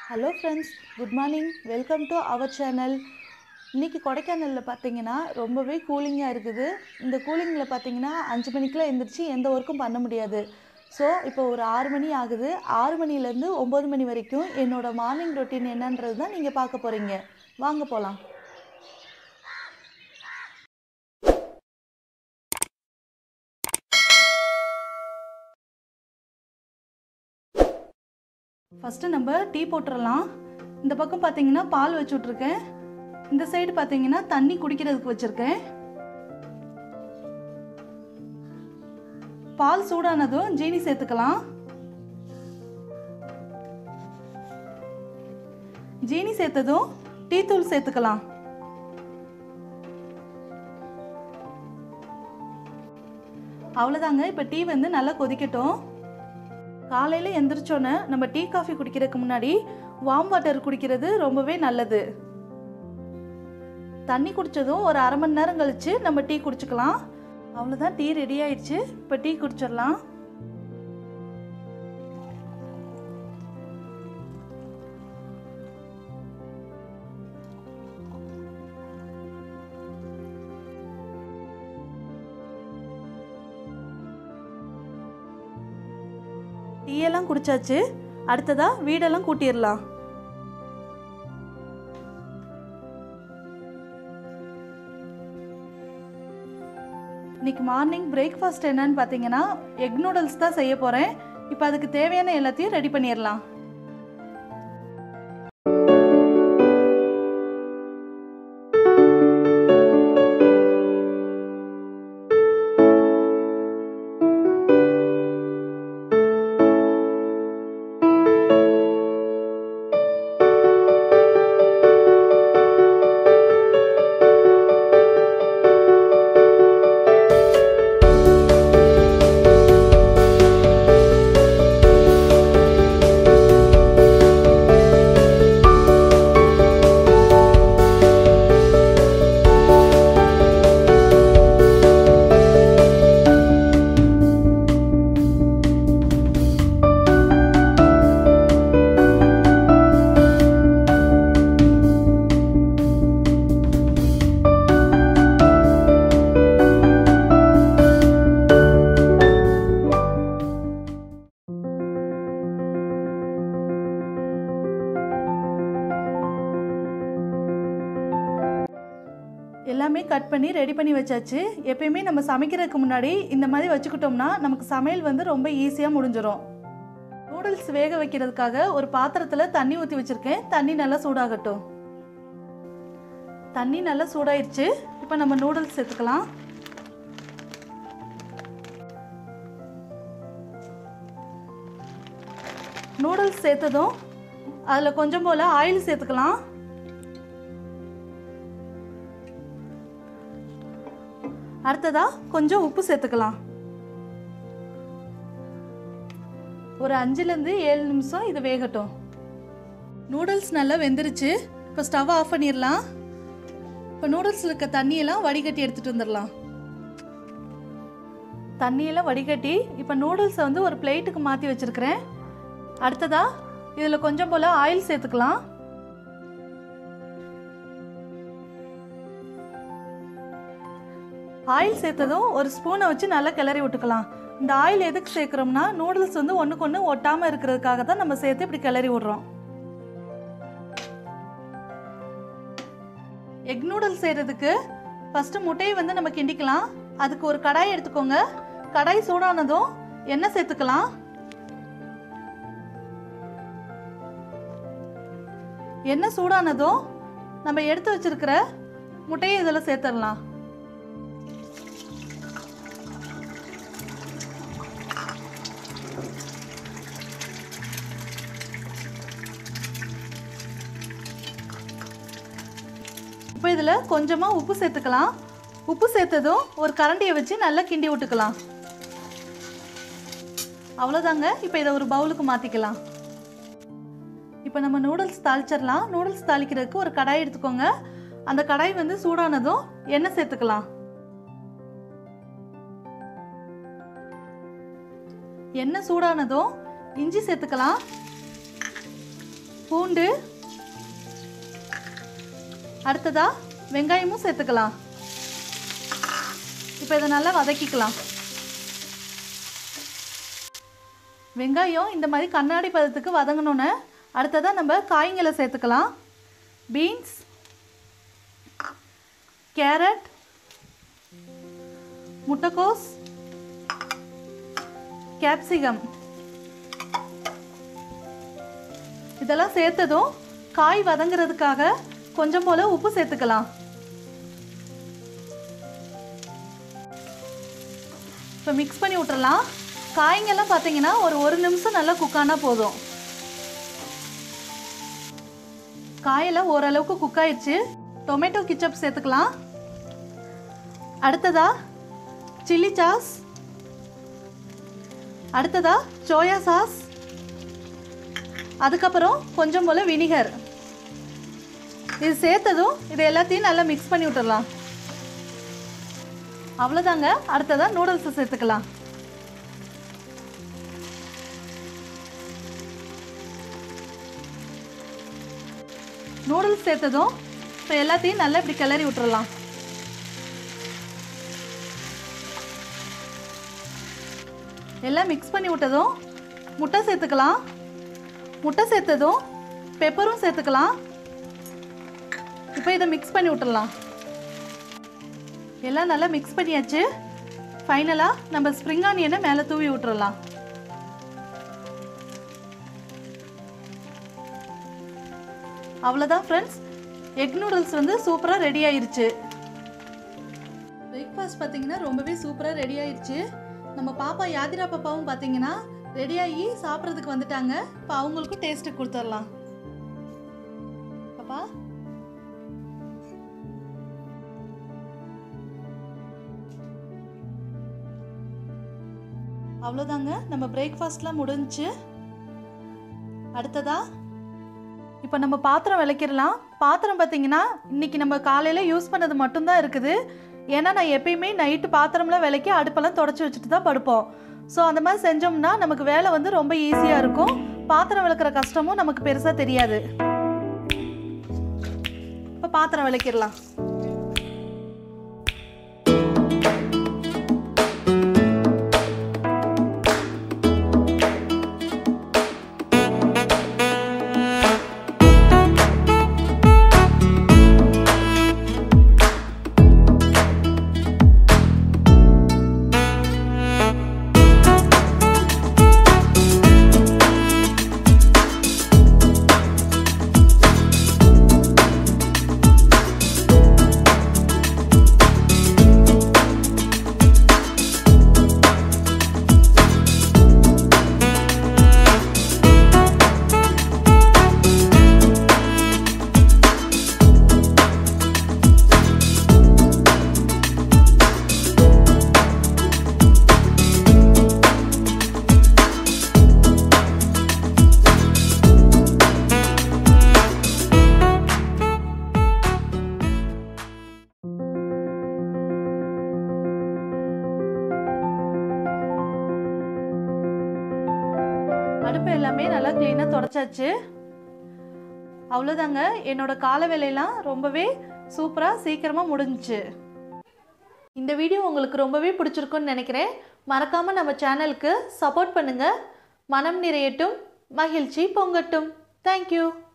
hello friends good morning welcome to our channel இன்றைக்கி கொடைக்கானலில் பார்த்தீங்கன்னா ரொம்பவே கூலிங்காக இருக்குது இந்த கூலிங்கில் பார்த்தீங்கன்னா அஞ்சு மணிக்கெலாம் எந்திரிச்சு எந்த ஒர்க்கும் பண்ண முடியாது ஸோ இப்போ ஒரு ஆறு மணி ஆகுது ஆறு மணிலேருந்து ஒம்பது மணி வரைக்கும் என்னோட மார்னிங் ரொட்டீன் என்னன்றது தான் நீங்கள் பார்க்க போகிறீங்க வாங்க போகலாம் ஃபஸ்ட்டு நம்ம டீ போட்டுடலாம் இந்த பக்கம் பார்த்தீங்கன்னா பால் வச்சு விட்ருக்கேன் இந்த சைடு பார்த்தீங்கன்னா தண்ணி குடிக்கிறதுக்கு வச்சுருக்கேன் பால் சூடானதும் ஜீனி சேர்த்துக்கலாம் ஜீனி சேர்த்ததும் டீ தூள் சேர்த்துக்கலாம் அவ்வளோதாங்க இப்போ டீ வந்து நல்லா கொதிக்கட்டும் காலையில் எந்திரிச்சோன்னே நம்ம டீ காஃபி குடிக்கிறதுக்கு முன்னாடி வார்ம் வாட்டர் குடிக்கிறது ரொம்பவே நல்லது தண்ணி குடித்ததும் ஒரு அரை மணி நேரம் கழித்து நம்ம டீ குடிச்சுக்கலாம் அவ்வளோதான் டீ ரெடி ஆயிடுச்சு இப்போ டீ குடிச்சிடலாம் டீயெல்லாம் குடிச்சாச்சு அடுத்ததா வீடெல்லாம் கூட்டிடலாம் இன்னைக்கு மார்னிங் பிரேக்ஃபாஸ்ட் என்னன்னு பார்த்தீங்கன்னா எக் நூடுல்ஸ் தான் செய்ய போகிறேன் இப்போ அதுக்கு தேவையான எல்லாத்தையும் ரெடி பண்ணிடலாம் எல்லாமே கட் பண்ணி ரெடி பண்ணி வச்சாச்சு எப்பயுமே நம்ம சமைக்கிறதுக்கு முன்னாடி இந்த மாதிரி வச்சுக்கிட்டோம்னா நமக்கு சமையல் வந்து ரொம்ப ஈஸியாக முடிஞ்சிடும் நூடுல்ஸ் வேக வைக்கிறதுக்காக ஒரு பாத்திரத்தில் தண்ணி ஊற்றி வச்சுருக்கேன் தண்ணி நல்லா சூடாகட்டும் தண்ணி நல்லா சூடாயிருச்சு இப்போ நம்ம நூடுல்ஸ் சேர்த்துக்கலாம் நூடுல்ஸ் சேர்த்ததும் அதில் கொஞ்சம் போல் ஆயில் சேர்த்துக்கலாம் அடுத்ததா கொஞ்சம் உப்பு சேர்த்துக்கலாம் ஒரு அஞ்சுலேருந்து ஏழு நிமிஷம் இது வேகட்டும் நூடுல்ஸ் நல்லா வெந்துருச்சு இப்போ ஸ்டவ் ஆஃப் பண்ணிடலாம் இப்போ நூடுல்ஸில் இருக்க தண்ணியெல்லாம் வடிகட்டி எடுத்துகிட்டு வந்துடலாம் தண்ணியெல்லாம் வடிகட்டி இப்போ நூடுல்ஸை வந்து ஒரு பிளேட்டுக்கு மாற்றி வச்சுருக்கிறேன் அடுத்ததா இதில் கொஞ்சம் போல் ஆயில் சேர்த்துக்கலாம் ஆயில் சேர்த்ததும் ஒரு ஸ்பூனை வச்சு நல்லா கிளறி விட்டுக்கலாம் இந்த ஆயில் எதுக்கு சேர்க்குறோம்னா நூடுல்ஸ் வந்து ஒன்றுக்கு ஒன்று ஒட்டாமல் இருக்கிறதுக்காக தான் நம்ம சேர்த்து இப்படி கிளறி விடுறோம் எக் நூடுல்ஸ் செய்கிறதுக்கு ஃபஸ்ட்டு முட்டையை வந்து நம்ம கிண்டிக்கலாம் அதுக்கு ஒரு கடாய் எடுத்துக்கோங்க கடாய் சூடானதும் எண்ணெய் சேர்த்துக்கலாம் எண்ணெய் சூடானதும் நம்ம எடுத்து வச்சிருக்கிற முட்டையை இதில் சேர்த்துடலாம் இப்போ இதில் கொஞ்சமாக உப்பு சேர்த்துக்கலாம் உப்பு சேர்த்ததும் ஒரு கரண்டியை வச்சு நல்லா கிண்டி விட்டுக்கலாம் அவ்வளோதாங்க இப்போ இதை ஒரு பவுலுக்கு மாற்றிக்கலாம் இப்போ நம்ம நூடுல்ஸ் தாளிச்சிடலாம் நூடுல்ஸ் தாளிக்கிறதுக்கு ஒரு கடாய் எடுத்துக்கோங்க அந்த கடாய் வந்து சூடானதும் எண்ணெய் சேர்த்துக்கலாம் எண்ணெய் சூடானதும் இஞ்சி சேர்த்துக்கலாம் பூண்டு அடுத்ததா வெங்காயமும் சேர்த்துக்கலாம் இப்போ இதை நல்லா வதக்கிக்கலாம் வெங்காயம் இந்த மாதிரி கண்ணாடி பதத்துக்கு வதங்கணுன்னு அடுத்ததாக நம்ம காய்களை சேர்த்துக்கலாம் பீன்ஸ் கேரட் முட்டைக்கோஸ் கேப்சிகம் இதெல்லாம் சேர்த்ததும் காய் வதங்குறதுக்காக கொஞ்சம் போல் உப்பு சேர்த்துக்கலாம் இப்போ மிக்ஸ் பண்ணி விட்டுறலாம் காய்ங்கெல்லாம் பார்த்தீங்கன்னா ஒரு ஒரு நிமிஷம் நல்லா குக்கானா போதும் காயெல்லாம் ஓரளவுக்கு குக் ஆயிடுச்சு டொமேட்டோ கிச்சப் சேர்த்துக்கலாம் அடுத்ததா சில்லி சாஸ் அடுத்ததா சோயா சாஸ் அதுக்கப்புறம் கொஞ்சம் போல் வினிகர் இது சேர்த்ததும் இது எல்லாத்தையும் நல்லா மிக்ஸ் பண்ணி விட்டுறலாம் அவ்வளோதாங்க அடுத்ததாக நூடுல்ஸை சேர்த்துக்கலாம் நூடுல்ஸ் சேர்த்ததும் இப்போ எல்லாத்தையும் நல்லா இப்படி கிளறி விட்டுறலாம் எல்லாம் மிக்ஸ் பண்ணி விட்டதும் முட்டை சேர்த்துக்கலாம் முட்டை சேர்த்ததும் பெப்பரும் சேர்த்துக்கலாம் இப்போ இதை மிக்ஸ் பண்ணி விட்டுறலாம் எல்லாம் நல்லா மிக்ஸ் பண்ணியாச்சு ஃபைனலாக நம்ம ஸ்ப்ரிங் ஆனியனை மேலே தூவி விட்டுறலாம் அவ்வளோதான் ஃப்ரெண்ட்ஸ் எக் நூடுல்ஸ் வந்து சூப்பராக ரெடி ஆயிருச்சு பிரேக்ஃபாஸ்ட் பார்த்தீங்கன்னா ரொம்பவே சூப்பராக ரெடி ஆயிருச்சு நம்ம பாப்பா யாதிரா பாப்பாவும் பார்த்தீங்கன்னா ரெடியாகி சாப்பிட்றதுக்கு வந்துட்டாங்க இப்போ அவங்களுக்கும் டேஸ்ட்டு கொடுத்துடலாம் பாப்பா அவ்வளோதாங்க நம்ம பிரேக்ஃபாஸ்ட்லாம் முடிஞ்சுச்சு அடுத்ததா இப்போ நம்ம பாத்திரம் விளக்கிடலாம் பாத்திரம் பார்த்தீங்கன்னா இன்றைக்கி நம்ம காலையில் யூஸ் பண்ணது மட்டும்தான் இருக்குது ஏன்னா நான் எப்பயுமே நைட்டு பாத்திரம்லாம் விளக்கி அடுப்பெல்லாம் தொடச்சி வச்சுட்டு தான் படுப்போம் ஸோ அந்த மாதிரி செஞ்சோம்னா நமக்கு வேலை வந்து ரொம்ப ஈஸியாக இருக்கும் பாத்திரம் விளக்குற கஷ்டமும் நமக்கு பெருசாக தெரியாது இப்போ பாத்திரம் விளக்கிடலாம் அடுப்பு எல்லாமே நல்லா க்ளீனாக தொடச்சாச்சு அவ்வளோதாங்க என்னோட கால வேலையெல்லாம் ரொம்பவே சூப்பராக சீக்கிரமாக முடிஞ்சுச்சு இந்த வீடியோ உங்களுக்கு ரொம்பவே பிடிச்சிருக்குன்னு நினைக்கிறேன் மறக்காமல் நம்ம சேனலுக்கு சப்போர்ட் பண்ணுங்கள் மனம் நிறையட்டும் மகிழ்ச்சி பொங்கட்டும் தேங்க்யூ